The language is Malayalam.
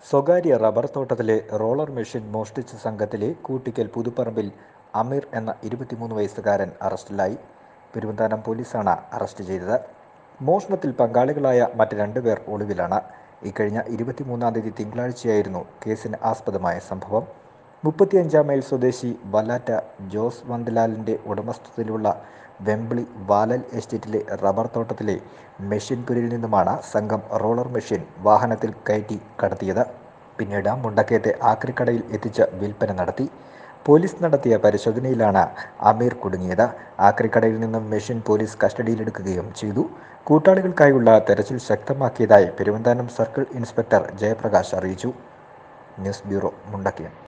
സ്വകാര്യ റബ്ബർ തോട്ടത്തിലെ റോളർ മെഷീൻ മോഷ്ടിച്ച സംഘത്തിലെ കൂട്ടിക്കൽ പുതുപ്പറമ്പിൽ അമീർ എന്ന ഇരുപത്തിമൂന്ന് വയസ്സുകാരൻ അറസ്റ്റിലായി പെരുവന്താനം പോലീസാണ് അറസ്റ്റ് ചെയ്തത് മോഷണത്തിൽ പങ്കാളികളായ മറ്റ് രണ്ടുപേർ ഒളിവിലാണ് ഇക്കഴിഞ്ഞ ഇരുപത്തിമൂന്നാം തീയതി തിങ്കളാഴ്ചയായിരുന്നു കേസിന് ആസ്പദമായ സംഭവം മുപ്പത്തിയഞ്ചാം മൈൽ സ്വദേശി വല്ലാറ്റ ജോസ് വന്തിലാലിൻ്റെ ഉടമസ്ഥതയിലുള്ള വെമ്പിളി വാലൽ എസ്റ്റേറ്റിലെ റബ്ബർ തോട്ടത്തിലെ മെഷീൻ പുരിൽ നിന്നുമാണ് സംഘം റോളർ മെഷീൻ വാഹനത്തിൽ കയറ്റി കടത്തിയത് പിന്നീട് മുണ്ടക്കയത്തെ ആക്രിക്കടയിൽ എത്തിച്ച് വിൽപ്പന നടത്തി പോലീസ് നടത്തിയ പരിശോധനയിലാണ് അമീർ കുടുങ്ങിയത് ആക്രിക്കടയിൽ നിന്നും മെഷീൻ പോലീസ് കസ്റ്റഡിയിലെടുക്കുകയും ചെയ്തു കൂട്ടാളികൾക്കായുള്ള തെരച്ചിൽ ശക്തമാക്കിയതായി പെരുവന്താനം സർക്കിൾ ഇൻസ്പെക്ടർ ജയപ്രകാശ് അറിയിച്ചു ന്യൂസ് ബ്യൂറോ മുണ്ടക്കയം